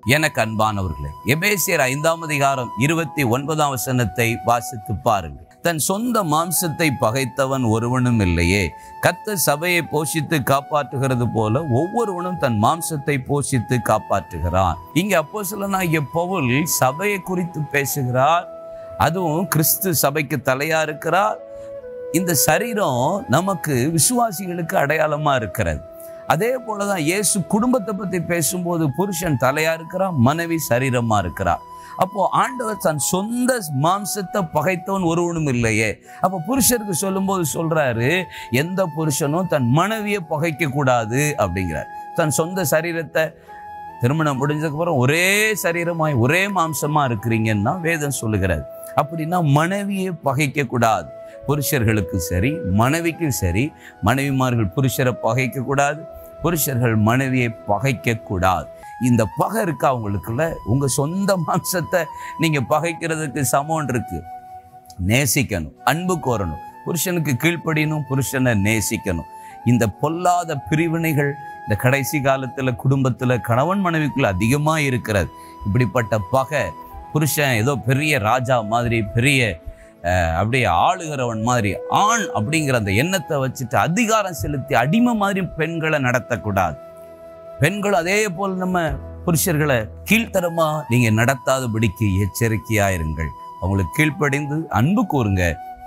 எனக்கு அன்பானவர்களே எபேசியர் ஐந்தாம் அதிகாரம் இருபத்தி ஒன்பதாம் வசனத்தை வாசித்து பாருங்கள் தன் சொந்த மாம்சத்தை பகைத்தவன் ஒருவனும் இல்லையே கத்த சபையை போஷித்து காப்பாற்றுகிறது போல ஒவ்வொருவனும் தன் மாம்சத்தை போஷித்து காப்பாற்றுகிறான் இங்க அப்போ சொல்லனாகிய பவுல் சபையை குறித்து பேசுகிறார் அதுவும் கிறிஸ்து சபைக்கு தலையா இருக்கிறார் இந்த சரீரம் நமக்கு விசுவாசிகளுக்கு அடையாளமா இருக்கிறது அதே போலதான் இயேசு குடும்பத்தை பத்தி பேசும்போது புருஷன் தலையா இருக்கிறான் மனைவி சரீரமா இருக்கிறா அப்போ ஆண்டவர் தன் சொந்த மாம்சத்தை பகைத்தவன் ஒருவனும் இல்லையே அப்போ புருஷருக்கு சொல்லும்போது சொல்றாரு எந்த புருஷனும் தன் மனைவியை பகைக்க கூடாது அப்படிங்கிறார் தன் சொந்த சரீரத்தை திருமணம் முடிஞ்சதுக்கு அப்புறம் ஒரே சரீரமாய் ஒரே மாம்சமா இருக்கிறீங்கன்னா வேதம் சொல்லுகிறது அப்படின்னா மனைவியை பகைக்க கூடாது புருஷர்களுக்கு சரி மனைவிக்கும் சரி மனைவிமார்கள் புருஷரை பகைக்க கூடாது புருஷர்கள் மனைவியை பகைக்க கூடாது இந்த பகை இருக்கு அவங்களுக்குள்ள உங்க சொந்த மாம்சத்தை நீங்க பகைக்கிறதுக்கு சமம் இருக்கு நேசிக்கணும் அன்பு கோரணும் புருஷனுக்கு கீழ்ப்படியணும் புருஷனை நேசிக்கணும் இந்த பொல்லாத பிரிவினைகள் இந்த கடைசி காலத்துல குடும்பத்துல கணவன் மனைவிக்குள்ள அதிகமா இருக்கிறது இப்படிப்பட்ட பகை புருஷன் ஏதோ பெரிய ராஜா மாதிரி பெரிய அஹ், அப்படியே ஆளுகிறவன் மாதிரி ஆண் அப்படிங்கிற அந்த எண்ணத்தை வச்சுட்டு அதிகாரம் செலுத்தி அடிமை மாதிரி பெண்களை நடத்தக்கூடாது பெண்கள் அதே போல் நம்ம புருஷர்களை கீழ்த்தரமா நீங்க நடத்தாதபடிக்கு எச்சரிக்கையா இருங்கள் அவங்களுக்கு கீழ்ப்படிந்து அன்பு கூறுங்க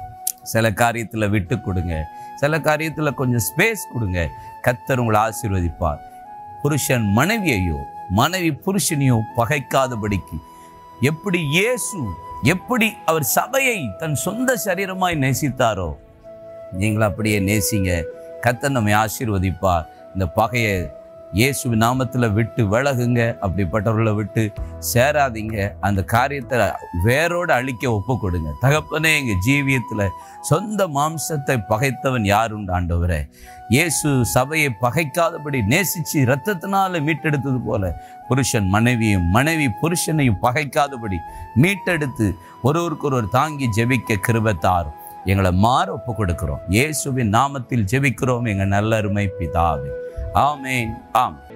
சில காரியத்துல விட்டு கொடுங்க சில காரியத்துல கொஞ்சம் ஸ்பேஸ் கொடுங்க கத்தர் உங்களை ஆசீர்வதிப்பார் புருஷன் மனைவியையோ மனைவி புருஷனையோ பகைக்காதபடிக்கு எப்படி இயேசு எப்படி அவர் சபையை தன் சொந்த சரீரமாய் நேசித்தாரோ நீங்களும் அப்படியே நேசிங்க கத்தர் நம்மை ஆசீர்வதிப்பார் இந்த பகையை இயேசு நாமத்தில் விட்டு விலகுங்க அப்படிப்பட்டவர்களை விட்டு சேராதீங்க அந்த காரியத்தை வேரோடு அழிக்க ஒப்பு கொடுங்க தகப்பனே எங்கள் ஜீவியத்தில் சொந்த மாம்சத்தை பகைத்தவன் யாருண்டு ஆண்டவரே இயேசு சபையை பகைக்காதபடி நேசிச்சு இரத்தத்தினால மீட்டெடுத்தது போல புருஷன் மனைவியும் மனைவி புருஷனையும் பகைக்காதபடி மீட்டெடுத்து ஒருவருக்கொருவர் தாங்கி ஜெபிக்க கிருபை தாரும் எங்களை மாற ஒப்பு கொடுக்கிறோம் இயேசுவின் நாமத்தில் ஜெபிக்கிறோம் எங்கள் நல்லருமை பிதாவே ஆமேன் ஆம்